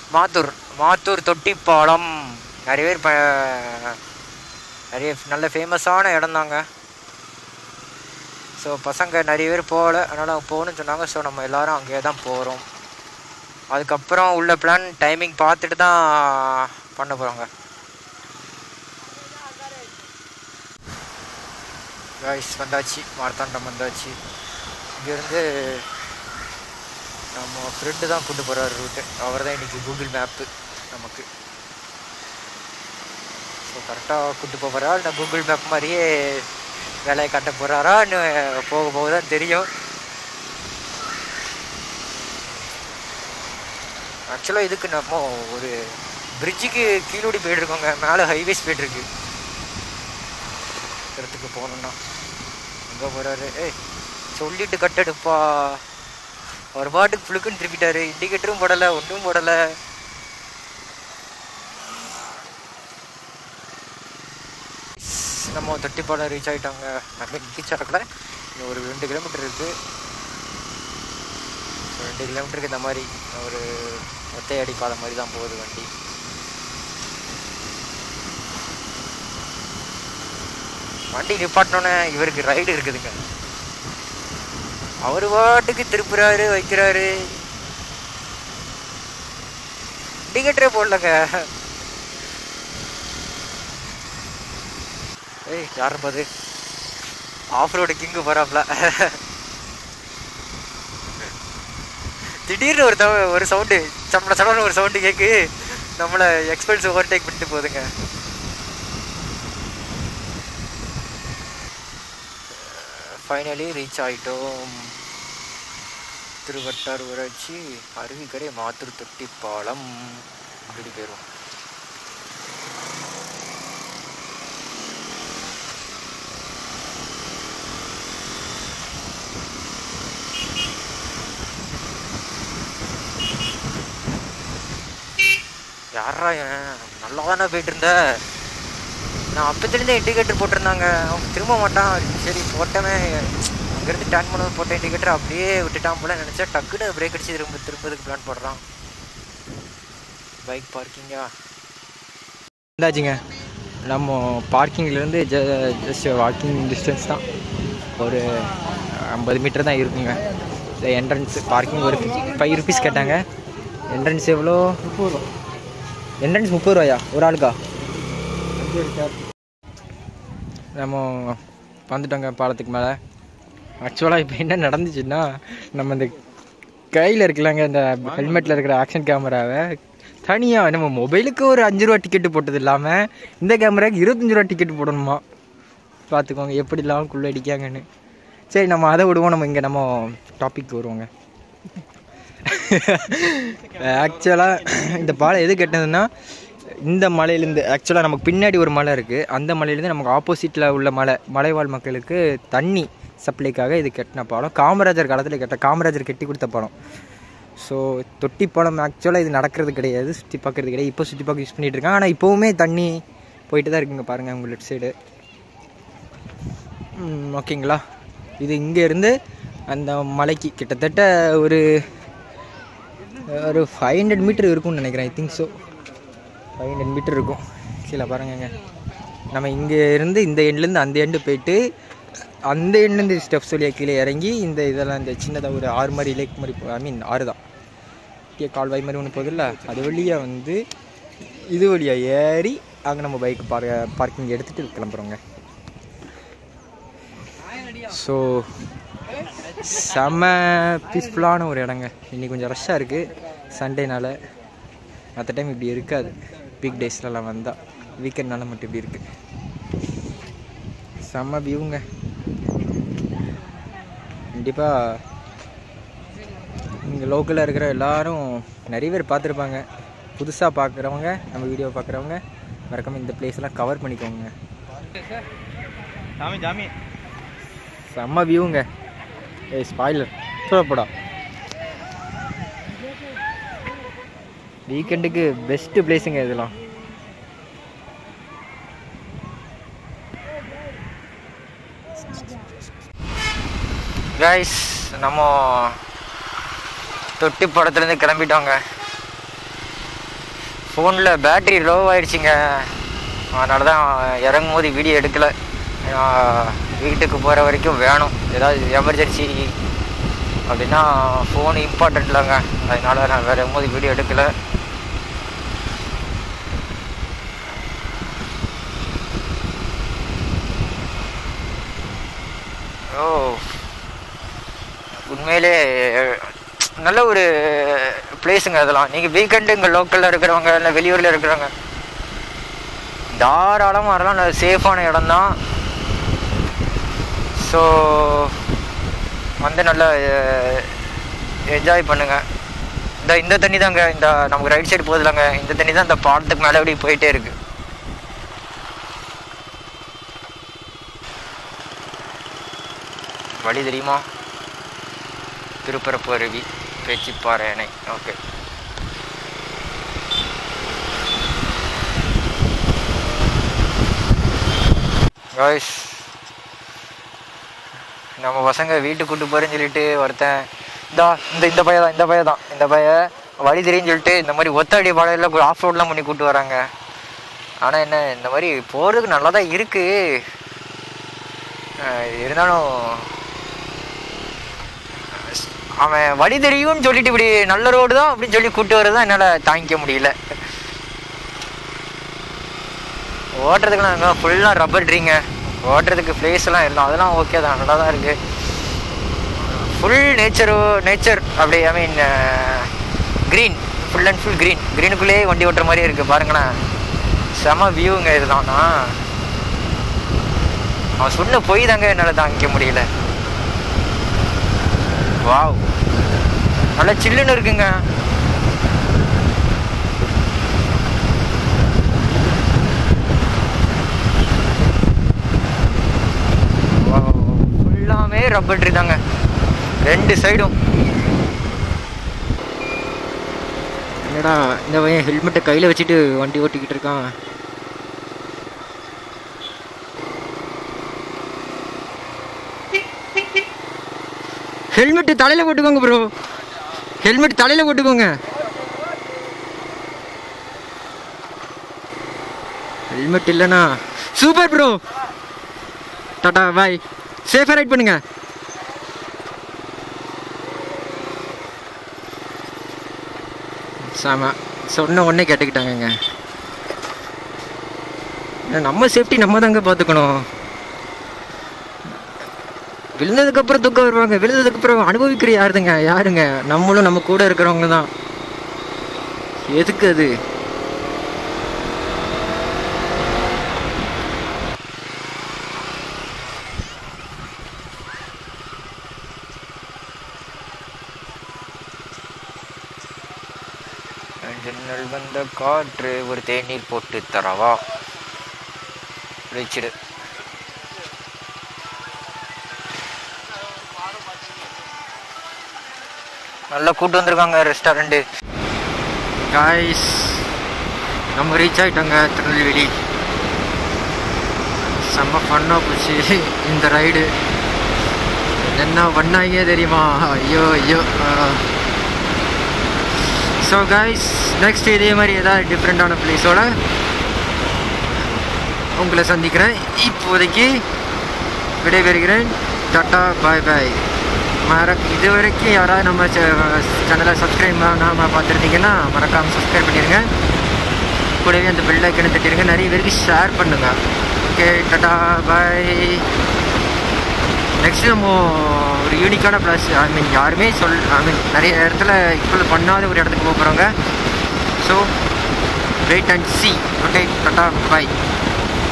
மாத்தூர் மாத்தூர் தொட்டிப்பாலம் நிறைய பேர் ப நிறைய நல்ல ஃபேமஸான இடம் தாங்க ஸோ பசங்க நிறைய பேர் போகல அதனால் அவங்க போகணும்னு சொன்னாங்க ஸோ நம்ம எல்லாரும் அங்கேயே தான் போகிறோம் அதுக்கப்புறம் உள்ள பிளான் டைமிங் பார்த்துட்டு தான் பண்ண போகிறாங்க காய்ஸ் வந்தாச்சு மார்த்தாண்டம் வந்தாச்சு இங்கேருந்து நம்ம ஃப்ரெண்டு தான் கூட்டு போகிறார் ரூட்டு அவர் தான் இன்றைக்கி கூகுள் மேப்பு நமக்கு ஸோ கரெக்டாக கூட்டு போகிறாரா இல்லை கூகுள் மேப் மாதிரியே வேலையை காட்ட போகிறாரா இன்னும் போக போக தான் தெரியும் ஆக்சுவலாக இதுக்கு நம்ம ஒரு பிரிட்ஜுக்கு கீழோடி போயிட்டுருக்கோங்க மேலே ஹைவேஸ் போயிட்டுருக்கு இடத்துக்கு போகணுன்னா எங்கே போகிறாரு ஏய் சொல்லிட்டு கட்டெடுப்பா அவர் பாட்டுக்கு புழுக்குன்னு திருப்பிட்டாரு இண்டிகேட்டரும் போடலை ஒன்றும் போடலை நம்ம தொட்டிப்பாலம் ரீச் ஆகிட்டாங்க நம்ம ரீச் ஆகல இன்னும் ஒரு ரெண்டு கிலோமீட்டர் இருக்குது ரெண்டு கிலோமீட்டருக்கு இந்த மாதிரி ஒரு ஒத்தையடி பாதை மாதிரி தான் போகுது வண்டி வண்டி நிப்பாட்டினோன்னே இவருக்கு ரைடு இருக்குதுங்க அவர் பாட்டுக்கு திருப்புறாரு வைக்கிறாரு இண்டிகேட்டரே போடலங்க ஏய் யாரும் பாது ஆஃப் ரோடு கிங்கு போறாப்ல திடீர்னு ஒரு தவ ஒரு சவுண்டு சம்பள சடம்னு ஒரு சவுண்டு கேட்கு நம்மளை எக்ஸ்பென்ஸ் ஓவர்டேக் பண்ணிட்டு போகுதுங்க ஃபைனலி ரீச் ஆகிட்டோம் திருவட்டார் ஊராட்சி அருவிக்கரை மாத்தூர் தொட்டிப்பாலம் இப்படி போயிடும் யாரா இவன் நல்லா தானே போயிட்டு இருந்த நான் அப்பத்துலேருந்தே இண்டிகேட்டர் போட்டிருந்தாங்க அவன் திரும்ப மாட்டான் சரி போட்டவன் அங்கேருந்து டேன் பண்ண போட்ட இண்டிகேட்டர் அப்படியே விட்டுட்டான் போல நினச்சா டக்குன்னு பிரேக் அடிச்சு திரும்ப திரும்பதுக்கு பிளான் போடுறான் பைக் பார்க்கிங்கா இருந்தாச்சுங்க நம்ம பார்க்கிங்லேருந்து ஜ ஜஸ்ட் வாக்கிங் டிஸ்டன்ஸ் தான் ஒரு ஐம்பது மீட்டர் தான் இருக்குங்க இந்த என்ட்ரன்ஸ் பார்க்கிங் ஒரு ஃபைவ் ருபீஸ் கேட்டாங்க என்ட்ரன்ஸ் எவ்வளோ முப்பது ரூபா என்ட்ரன்ஸ் முப்பது ரூபாயா ஒரு ஆளுக்கா நம்ம வந்துட்டோங்க பாலத்துக்கு மேலே ஆக்சுவலாக இப்போ என்ன நடந்துச்சுன்னா நம்ம இந்த கையில் இருக்கலாங்க இந்த ஹெல்மெட்டில் இருக்கிற ஆக்ஷன் கேமராவை தனியாக நம்ம மொபைலுக்கு ஒரு அஞ்சு ரூபா டிக்கெட்டு போட்டது இல்லாமல் இந்த கேமராவுக்கு இருபத்தஞ்சு ரூபா டிக்கெட் போடணுமா பார்த்துக்கோங்க எப்படி இல்லாமல் குள்ள அடிக்காங்கன்னு சரி நம்ம அதை விடுவோம் நம்ம இங்கே நம்ம டாபிக் வருவோங்க ஆக்சுவலாக இந்த பாலம் எது கெட்டதுன்னா இந்த மலையிலேருந்து ஆக்சுவலாக நமக்கு பின்னாடி ஒரு மலை இருக்குது அந்த மலையிலேருந்து நமக்கு ஆப்போசிட்டில் உள்ள மலை மலைவாழ் மக்களுக்கு தண்ணி சப்ளைக்காக இது கட்டின பாலம் காமராஜர் காலத்தில் கெட்ட காமராஜர் கட்டி கொடுத்த பாலம் ஸோ தொட்டி பாலம் ஆக்சுவலாக இது நடக்கிறது கிடையாது சுற்றி பார்க்குறது கிடையாது இப்போ சுற்றி பார்க்க யூஸ் பண்ணிகிட்டு இருக்காங்க ஆனால் இப்போவுமே தண்ணி போயிட்டு தான் இருக்குங்க பாருங்கள் உங்கள் லெஃப்ட் சைடு ஓகேங்களா இது இங்கேருந்து அந்த மலைக்கு கிட்டத்தட்ட ஒரு ஒரு ஃபைவ் ஹண்ட்ரட் மீட்டர் இருக்கும்னு நினைக்கிறேன் I think so five hundred metre இருக்கும் கீழே பாருங்கங்க நம்ம இங்கே இருந்து இந்த எண்ட்லேருந்து அந்த எண்டு போயிட்டு அந்த எண்ட்லேருந்து ஸ்டெப்ஸ் வழியாக கீழே இறங்கி இந்த இதெல்லாம் இந்த சின்னதாக ஒரு ஆறு மாதிரி லேக் மாதிரி ஐ மீன் ஆறு தான் குட்டியாக கால்வாய் மாதிரி ஒன்று போகுதுல்ல அது வழியாக வந்து இது வழியாக ஏறி அங்கே நம்ம பைக் பார் பார்க்கிங் எடுத்துகிட்டு கிளம்புறோங்க ஸோ செம்ம பீஸ்ஃபுல்லான ஒரு இடங்க இன்றைக்கி கொஞ்சம் ரஷ்ஷாக இருக்குது சண்டேனால மற்ற டைம் இப்படி இருக்காது வீக் டேஸ்லலாம் வந்தால் வீக்கெண்ட்னால மட்டும் இப்படி இருக்குது செம்ம வியூங்க கண்டிப்பாக இங்கே லோக்கலில் இருக்கிற எல்லாரும் நிறைய பேர் பார்த்துருப்பாங்க புதுசாக பார்க்குறவங்க நம்ம வீடியோ பார்க்குறவங்க மறக்காம இந்த பிளேஸ்லாம் கவர் பண்ணிக்கோங்க ஜாமி ஜாமி செம்ம வியூங்க ஏய் ஸ்பாய்லர் சொல்லப்படா வீக்கெண்டுக்கு பெஸ்ட்டு பிளேஸுங்க இதெல்லாம் கைஸ் நம்ம தொட்டி படத்துலேருந்து கிளம்பிட்டோங்க ஃபோனில் பேட்டரி லோ ஆயிடுச்சுங்க அதனால தான் இறங்கும் போது வீடியோ எடுக்கலை ஏன்னா வீட்டுக்கு போகிற வரைக்கும் வேணும் ஏதாவது எமர்ஜென்சி அப்படின்னா ஃபோன் இம்பார்ட்டன்ட் இல்லைங்க அதனால நான் வேறு போது வீடியோ எடுக்கலை ஓ உண்மையிலே நல்ல ஒரு பிளேஸுங்க அதெல்லாம் நீங்கள் வீக்கெண்டு இங்கே லோக்கலில் இருக்கிறவங்க இல்லை வெளியூரில் இருக்கிறவங்க தாராளமாக அதெல்லாம் நல்ல சேஃபான இடம் தான் ஸோ வந்து நல்லா என்ஜாய் பண்ணுங்க இந்த இந்த தண்ணி தாங்க இந்த நமக்கு ரைட் சைடு போகுதுலங்க இந்த தண்ணி தான் இந்த பாலத்துக்கு மேலே அப்படி போயிட்டே இருக்கு வழி தெரியுமா திருப்பரப்பு அருவி பேச்சிப்பாறை அணை ஓகே காய்ஸ் நம்ம பசங்க வீட்டுக்கு கூட்டு போறேன்னு சொல்லிட்டு ஒருத்தன் இந்தா இந்த இந்த பையன் தான் இந்த பையன் தான் இந்த பையன் வழி தெரியும்னு சொல்லிட்டு இந்த மாதிரி ஒத்தடி பாலையில் ஆஃப் ரோட்லாம் பண்ணி கூட்டு வராங்க ஆனால் என்ன இந்த மாதிரி போகிறதுக்கு நல்லா தான் இருக்கு அஹ் இருந்தாலும் அவன் வழி தெரியும்னு சொல்லிட்டு இப்படி நல்ல ரோடு தான் அப்படின்னு சொல்லி கூட்டு வரதான் என்னால் தாங்கிக்க முடியல ஓட்டுறதுக்குலாம் அங்கே ஃபுல்லாக ரப்பர் ட்ரீங்க ஓட்டுறதுக்கு பிளேஸ் எல்லாம் எல்லாம் அதெல்லாம் ஓகே தான் நல்லா தான் இருக்குது ஃபுல் நேச்சரோ நேச்சர் அப்படி I mean green full and full green க்ரீனுக்குள்ளேயே வண்டி ஓட்டுற மாதிரி இருக்குது பாருங்களேன் செம வியூங்க இதெல்லாம் நான் அவன் சொன்ன பொய் தாங்க என்னால் தாங்கிக்க முடியல வாவ் நல்லா சில்லுன்னு இருக்குங்க ஃபுல்லாமே ரப்பர் ட்ரீ தாங்க ரெண்டு சைடும் என்னடா இந்த பையன் ஹெல்மெட்டை கையில் வச்சுட்டு வண்டி ஓட்டிக்கிட்டு இருக்கான் ஹெல்மெட்டு தலையில் போட்டுக்கோங்க ப்ரோ ஹெல்மெட் தலையில் போட்டுக்கோங்க ஹெல்மெட் இல்லைண்ணா சூப்பர் ப்ரோ டாடா பாய் சேஃபாக ரைட் பண்ணுங்க சாமா சொன்ன உடனே கேட்டுக்கிட்டாங்கங்க ஏன்னா நம்ம சேஃப்டி நம்ம தாங்க பார்த்துக்கணும் விழுந்ததுக்கப்புறம் துக்கம் வருவாங்க விழுந்ததுக்கப்புறம் அனுபவிக்கிற யாருதுங்க யாருங்க நம்மளும் நம்ம கூட இருக்கிறவங்க தான் எதுக்கு அது ஜன்னல் வந்த காற்று ஒரு தேநீர் போட்டு தரவா வச்சிடு நல்லா கூட்டு வந்திருக்காங்க ரெஸ்டாரண்ட்டு காய்ஸ் நம்ம ரீச் ஆகிட்டோங்க திருநெல்வேலி செம்ம ஃபன்னாக போச்சு இந்த ரைடு என்ன பண்ணாங்க தெரியுமா ஐயோ ஐயோ ஸோ காய்ஸ் நெக்ஸ்ட் இதே மாதிரி ஏதாவது டிஃப்ரெண்ட்டான பிளேஸோட உங்களை சந்திக்கிறேன் இப்போதைக்கு விடைபெறுகிறேன் டாட்டா பாய் பாய் மற இது வரைக்கும் யாராவது நம்ம சேனலை சப்ஸ்கிரைப் பண்ணாமல் பார்த்துருந்தீங்கன்னா மறக்காமல் சப்ஸ்கிரைப் பண்ணிடுங்க கூடவே அந்த பெல் ஐக்கனை தட்டிடுங்க நிறைய பேருக்கு ஷேர் பண்ணுங்க ஓகே டாட்டா பாய் நெக்ஸ்ட் நம்ம ஒரு யூனிக்கான ப்ளஸ் ஐ மீன் யாருமே சொல் ஐ மீன் நிறைய இடத்துல இப்போ பண்ணாத ஒரு இடத்துக்கு போக போகிறோங்க so wait and see okay tata bye